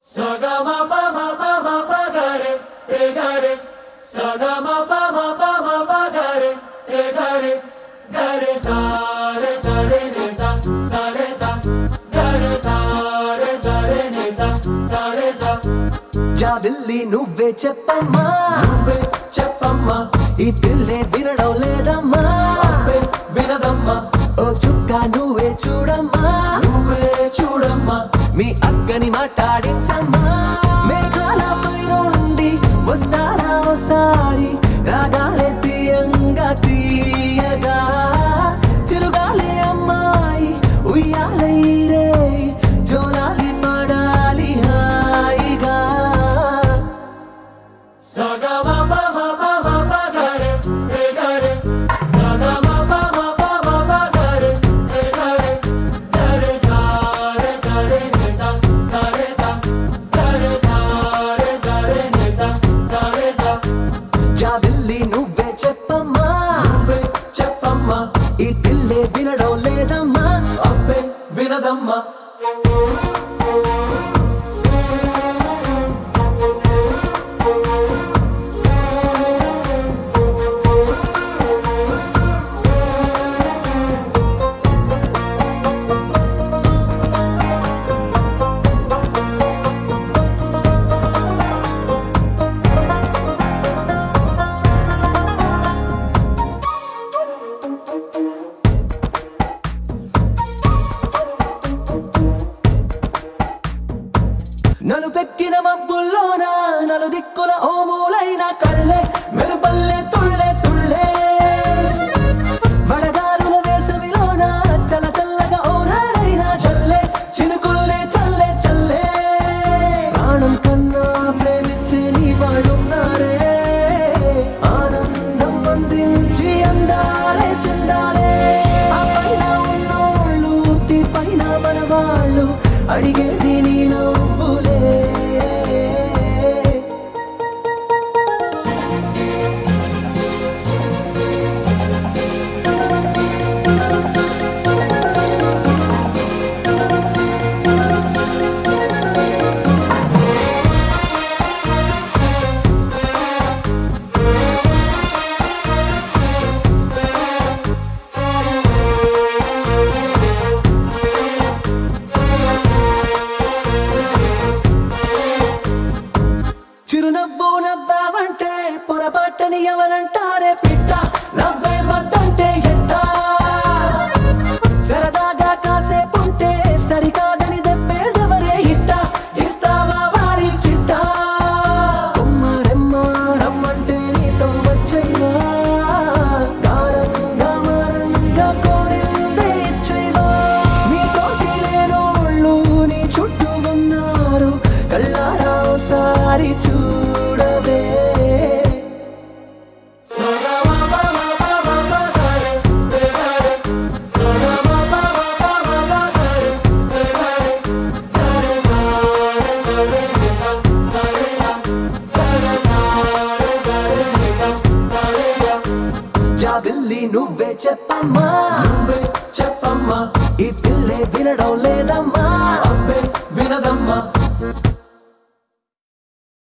Sagama pa ma pa ma pa ga re re ga re Sagama pa ma pa ma pa ga re re ga re ga re sa re sa re ne sa sa re sa ga re sa re sa re ne sa sa re sa జాబిల్లి నువ్వే చెప్పమ్మా నువ్వే చెప్పమ్మా ఈ పిల్లే వినడం లేదమ్మా అబ్బే వినదమ్మా ఓ చుక్క నువ్వే చూడమ్మా నువ్వే చూడమ్మా మీ అక్కని మాట్లాడించమ్మా మేఘాలపై నుండి వస్తారా ఓసారి రాగాలే తీయంగా తీయగా చిరుగాలే అమ్మాయి ఉయ్యాలే రే జోలాలి పడాలి హాయిగా Sagama pa ma pa ma pa ga re re ga re Sagama pa ma pa ma pa ga re re ga re ga re sa re sa re ne sa sa re sa ga re sa re sa re ne sa sa re sa జాబిల్లి నువ్వే చెప్పమ్మా నువ్వే చెప్పమ్మా ఈ పిల్లే వినడం లేదమ్మా అబ్బే వినదమ్మా నలు పెట్టిన మబ్బుల్లోన నలు దిక్కుల ఓమూలైన కళ్ళే మెరుపల్లె తుళ్ళే తుళ్ళే వడగాలుల వేసవిలోన చల్ల చల్లగా ఓనాడైనా చల్లే చినుకుల్లే చల్లే చల్లే ప్రాణం కన్నా ప్రేమించే నీ వాళ్ళున్నారే ఆనందం అందించి అందాలే చెందాలే ఆ పైన ఉన్నోళ్ళు తీ పైన మన వాళ్ళు అడిగేది నీ నవ్వులే చిరునవ్వు నవ్వావంటే పొరపాటని ఎవరంటారే పిట్ట నవ్వే వద్దంటే ఎట్టా సరదాగా కాసేపుంటే సరికాదని దెబ్బేదెవరే ఇట్ట ఇస్తావా వారి చిట్ట కొమ్మ రెమ్మ రమ్మంటే నీతో వచ్చైవా కారంగా మరంగా కోరిందే ఇచ్చైవా నీ తోటి లేనోళ్ళు నీ చుట్టూ ఉన్నారు కళ్ళారా ఓసారి చూడవే Sagama pa ma pa ma pa ga re re ga re Sagama pa ma pa ma pa ga re re ga re ga re sa re sa re ne sa sa re sa ga re sa re sa re ne sa sa re sa జాబిల్లి నువ్వే చెప్పమ్మా నువ్వే